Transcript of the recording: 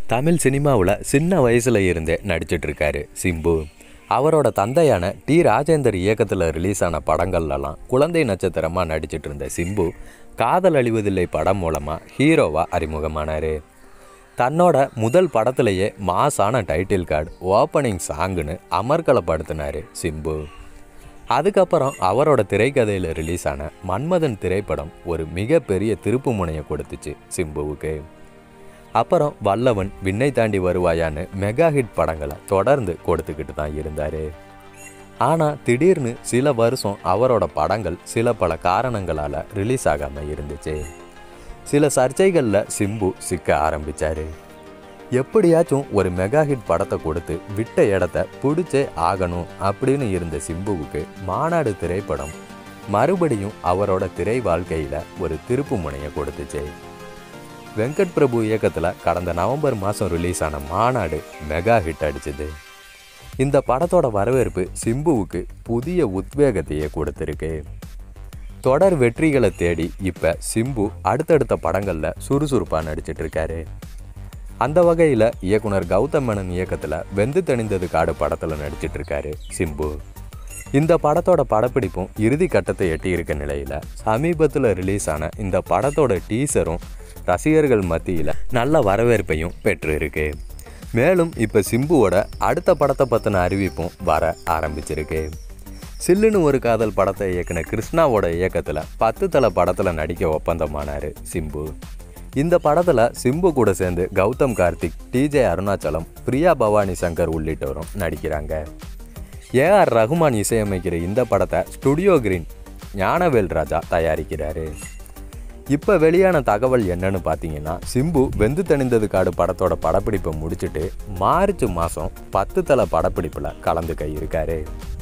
தமிழ் சினிமாவில் சின்ன வயசில் இருந்தே நடிச்சிட்டு இருக்காரு சிம்பு அவரோட தந்தையான டி ராஜேந்தர் இயக்கத்தில் ரிலீஸ் ஆன படங்கள்லலாம் குழந்தை நட்சத்திரமாக நடிச்சிட்டு இருந்த சிம்பு காதல் அழிவதில்லை படம் மூலமாக ஹீரோவாக அறிமுகமானார் தன்னோட முதல் படத்திலேயே மாசான டைட்டில் கார்டு ஓப்பனிங் சாங்குன்னு அமர்க்கலப்படுத்தினார் சிம்பு அதுக்கப்புறம் அவரோட திரைக்கதையில் ரிலீஸ் ஆன மன்மதன் திரைப்படம் ஒரு மிகப்பெரிய திருப்பு முனையை கொடுத்துச்சு சிம்புவுக்கு அப்புறம் வல்லவன் விண்ணை தாண்டி வருவாயான்னு மெகா ஹிட் படங்களை தொடர்ந்து கொடுத்துக்கிட்டு தான் இருந்தார் ஆனால் திடீர்னு சில வருஷம் அவரோட படங்கள் சில பல காரணங்களால் ரிலீஸ் ஆகாமல் இருந்துச்சு சில சர்ச்சைகளில் சிம்பு சிக்க ஆரம்பித்தார் எப்படியாச்சும் ஒரு மெகா ஹிட் படத்தை கொடுத்து விட்ட இடத்த பிடிச்சே ஆகணும் அப்படின்னு இருந்த சிம்புவுக்கு மாநாடு திரைப்படம் மறுபடியும் அவரோட திரை வாழ்க்கையில் ஒரு திருப்பு முனையை கொடுத்துச்சு வெங்கட் பிரபு இயக்கத்தில் கடந்த நவம்பர் மாதம் ரிலீஸ் ஆன மாநாடு மெகா ஹிட் அடிச்சது இந்த படத்தோட வரவேற்பு சிம்புவுக்கு புதிய உத்வேகத்தையே கொடுத்துருக்கு தொடர் வெற்றிகளை தேடி இப்போ சிம்பு அடுத்தடுத்த படங்களில் சுறுசுறுப்பாக நடிச்சிட்டு இருக்காரு அந்த வகையில் இயக்குனர் கௌதம் மேனன் இயக்கத்தில் வெந்து தணிந்தது காடு படத்தில் நடிச்சிட்டு இருக்காரு சிம்பு இந்த படத்தோட படப்பிடிப்பும் இறுதி கட்டத்தை எட்டி இருக்க நிலையில் சமீபத்தில் ரிலீஸ் ஆன இந்த படத்தோட டீசரும் ரசிகர்கள் மத்தியில் நல்ல வரவேற்பையும் பெற்று இருக்கு மேலும் இப்போ சிம்புவோட அடுத்த படத்தை பற்றின அறிவிப்பும் வர ஆரம்பிச்சிருக்கு சில்லுன்னு ஒரு காதல் படத்தை இயக்குன கிருஷ்ணாவோட இயக்கத்தில் பத்து தலை படத்தில் நடிக்க ஒப்பந்தமானார் சிம்பு இந்த படத்தில் சிம்பு கூட சேர்ந்து கௌதம் கார்த்திக் டிஜே அருணாச்சலம் பிரியா பவானி சங்கர் உள்ளிட்டோரும் நடிக்கிறாங்க ஏஆர் ரகுமான் இசையமைக்கிற இந்த படத்தை ஸ்டுடியோ கிரீன் ஞானவேல் ராஜா தயாரிக்கிறாரு இப்போ வெளியான தகவல் என்னன்னு பார்த்தீங்கன்னா சிம்பு வெந்து தணிந்தது காடு படத்தோட படப்பிடிப்பை முடிச்சுட்டு மார்ச் மாதம் பத்து தலை படப்பிடிப்பில் கலந்துக்க இருக்காரு